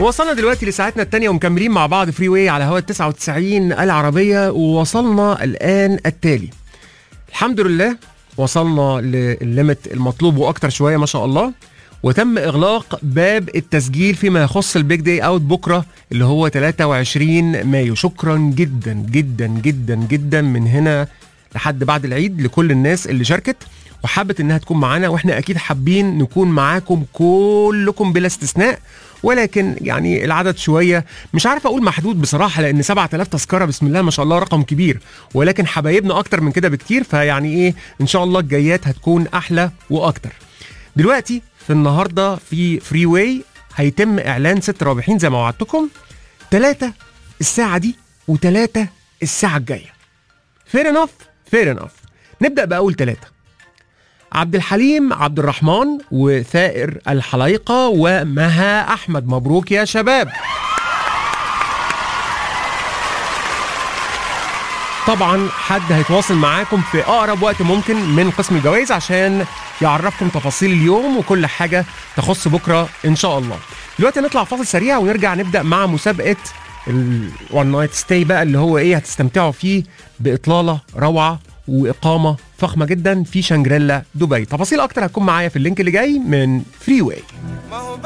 وصلنا دلوقتي لساعتنا الثانية ومكملين مع بعض فري واي على هواء 99 العربية ووصلنا الآن التالي الحمد لله وصلنا للليمت المطلوب واكتر شويه ما شاء الله وتم اغلاق باب التسجيل فيما يخص البيج داي اوت بكره اللي هو 23 مايو شكرا جدا جدا جدا جدا من هنا لحد بعد العيد لكل الناس اللي شاركت وحابت انها تكون معانا واحنا اكيد حابين نكون معاكم كلكم بلا استثناء ولكن يعني العدد شويه مش عارف اقول محدود بصراحه لان 7000 تذكره بسم الله ما شاء الله رقم كبير ولكن حبايبنا اكتر من كده بكتير فيعني ايه ان شاء الله الجايات هتكون احلى واكتر دلوقتي في النهارده في فري واي هيتم اعلان ست رابحين زي ما وعدتكم ثلاثه الساعه دي وثلاثه الساعه الجايه فير انف فير انف نبدا باول ثلاثه عبد الحليم عبد الرحمن وثائر الحلايقة ومها أحمد مبروك يا شباب طبعا حد هيتواصل معاكم في أقرب وقت ممكن من قسم الجوائز عشان يعرفكم تفاصيل اليوم وكل حاجة تخص بكرة إن شاء الله دلوقتي نطلع فاصل سريع ونرجع نبدأ مع مسابقة الوان نايت ستاي بقى اللي هو ايه هتستمتعوا فيه بإطلالة روعة واقامه فخمه جدا في شانجريلا دبي تفاصيل اكتر هتكون معايا في اللينك اللي جاي من فري واي